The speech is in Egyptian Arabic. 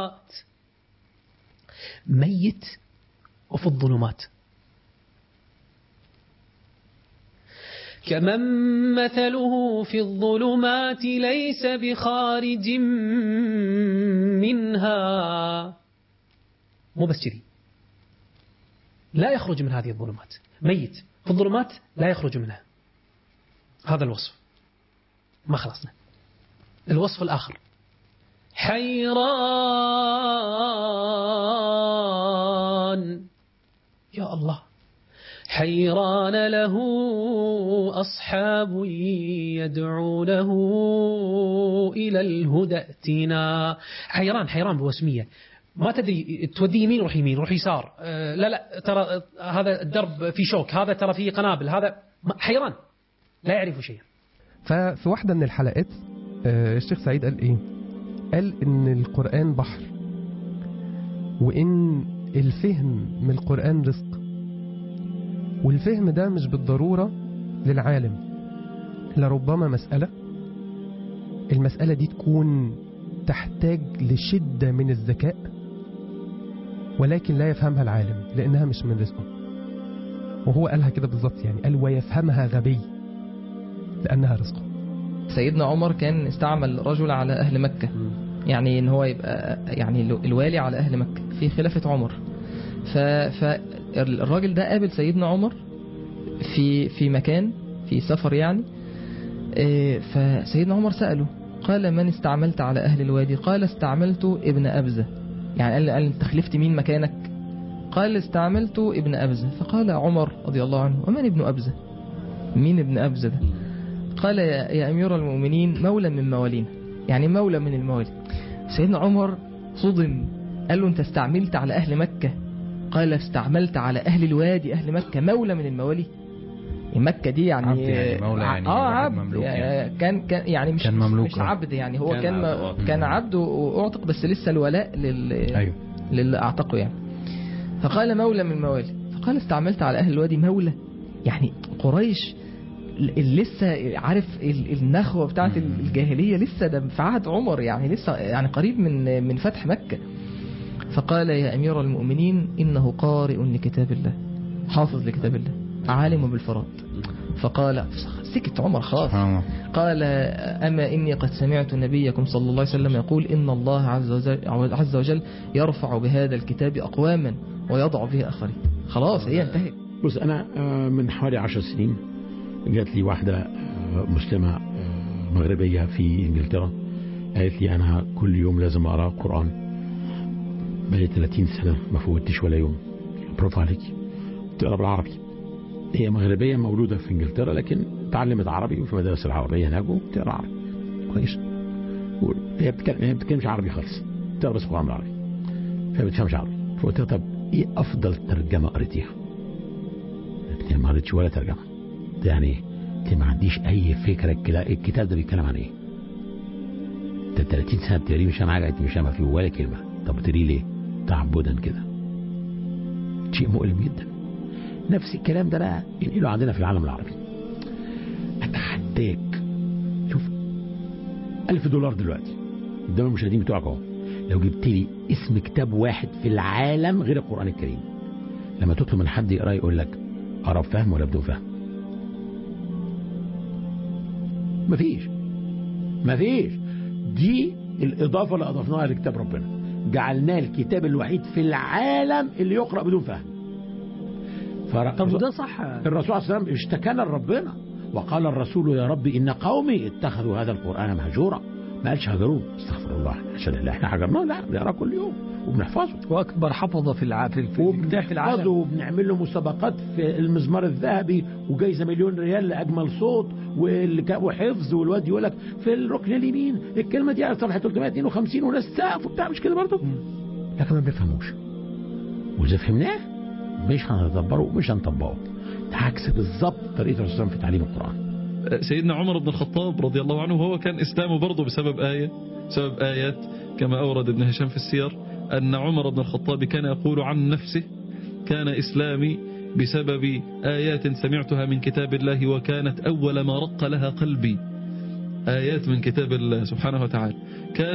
الظلمات ميت وفي الظلمات كمن مثله في الظلمات ليس بخارج منها مو بس كذي لا يخرج من هذه الظلمات ميت في الظلمات لا يخرج منها هذا الوصف ما خلصنا الوصف الآخر حيران يا الله حيران له أصحاب يدعونه إلى الهدى ائتنا حيران حيران بوسمية ما تدري تودي يمين روح يمين روح يسار آه، لا لا ترى هذا الدرب في شوك هذا ترى فيه قنابل هذا حيران لا يعرف شيئا ففي واحدة من الحلقات آه، الشيخ سعيد قال ايه قال ان القرآن بحر وان الفهم من القرآن رزق والفهم ده مش بالضرورة للعالم لربما مسألة المسألة دي تكون تحتاج لشدة من الذكاء ولكن لا يفهمها العالم لأنها مش من رزقه وهو قالها كده بالظبط يعني قال ويفهمها غبي لأنها رزقه سيدنا عمر كان استعمل رجل على أهل مكة يعني ان هو يبقى يعني الوالي على أهل مكة في خلافة عمر ف فالراجل ده قابل سيدنا عمر في في مكان في سفر يعني إيه، فسيدنا عمر سأله قال من استعملت على أهل الوادي قال استعملت ابن أبزة يعني قال قال انت خلفت مين مكانك قال استعملت ابن أبزة فقال عمر رضي الله عنه ومن ابن أبزة مين ابن أبزة ده قال يا, يا أمير المؤمنين مولى من موالينا يعني مولى من الموالي سيدنا عمر صدم قال له انت استعملت على أهل مكة قال استعملت على أهل الوادي أهل مكة مولى من الموالي مكة دي يعني عبد يعني مولى يعني اه واحد عبد مملوك يعني يعني. كان كان يعني مش كان مملوك، مش آه. عبد يعني هو كان كان عبد، آه. كان عبد واعتق بس لسه الولاء لل ايوه للي اعتقه يعني فقال مولى من الموالي فقال استعملت على اهل الوادي مولى يعني قريش ال- لسه عارف ال- النخوه بتاعت مم. الجاهليه لسه ده في عهد عمر يعني لسه يعني قريب من من فتح مكه فقال يا امير المؤمنين انه قارئ لكتاب الله حافظ لكتاب الله عالم بالفرائض فقال سكت عمر خلاص سبحان الله قال أما إني قد سمعت نبيكم صلى الله عليه وسلم يقول إن الله عز وجل, عز وجل يرفع بهذا الكتاب أقواما ويضع به آخرين خلاص هي انتهت بص أنا آه، من حوالي عشر سنين جات لي واحدة آه، مسلمة آه، مغربية في إنجلترا قالت لي أنا كل يوم لازم أقرأ قرآن بقالي 30 سنة ما فوتش ولا يوم برافو عليك بتقرأ بالعربي هي مغربية مولودة في إنجلترا لكن تعلمت عربي في مدارس العربية هناك وبتقرأ عربي كويس و- هي بتتكلم هي ما بتتكلمش عربي خالص بتقرأ بس قرآن بالعربي فهي ما بتفهمش عربي فقلت لها طب إيه أفضل ترجمة قريتيها؟ قالت لي ما قريتش ولا ترجمة قلت يعني إيه؟ قلت لها ما عنديش أي فكرة الكلا- الكتاب ده بيتكلم عن إيه؟ انت 30 سنة بتقريه مش فاهم حاجة انت مش فاهمة فيه ولا كلمة طب بتقريه ليه؟ تعبدا كده شيء مؤلم جدا نفس الكلام ده بقى ينقله عندنا في العالم العربي اتحداك شوف ألف دولار دلوقتي قدام المشاهدين بتوعك اهو لو جبت لي اسم كتاب واحد في العالم غير القرآن الكريم لما تطلب من حد يقرا يقول لك قرا فهم ولا بدون فهم مفيش مفيش دي الإضافة اللي أضفناها لكتاب ربنا جعلناه الكتاب الوحيد في العالم اللي يقرأ بدون فهم فر... طب وده صح الرسول عليه السلام اشتكانا لربنا وقال الرسول يا رب إن قومي اتخذوا هذا القرآن مهجورا ما قالش هجروه استغفر الله عشان الله احنا هجرناه لا بنقراه كل يوم وبنحفظه واكبر حفظه في الع... في في الكتاب في العالم وبنحفظه وبنعمل له مسابقات في المزمار الذهبي وجايزه مليون ريال لاجمل صوت واللي كا- وحفظ والواد يقول لك في الركن اليمين الكلمه دي على صفحه 352 وناس سقف وبتاع مش كده برضه لكن ما بيفهموش واذا فهمناه مش هنتدبره ومش هنطبقه ده عكس بالظبط طريقه الرسول صلى الله عليه وسلم في تعليم القران سيدنا عمر بن الخطاب رضي الله عنه وهو كان إسلامه برضه بسبب آية بسبب آيات كما أورد ابن هشام في السير أن عمر بن الخطاب كان يقول عن نفسه كان إسلامي بسبب آيات سمعتها من كتاب الله وكانت أول ما رق لها قلبي آيات من كتاب الله سبحانه وتعالى كان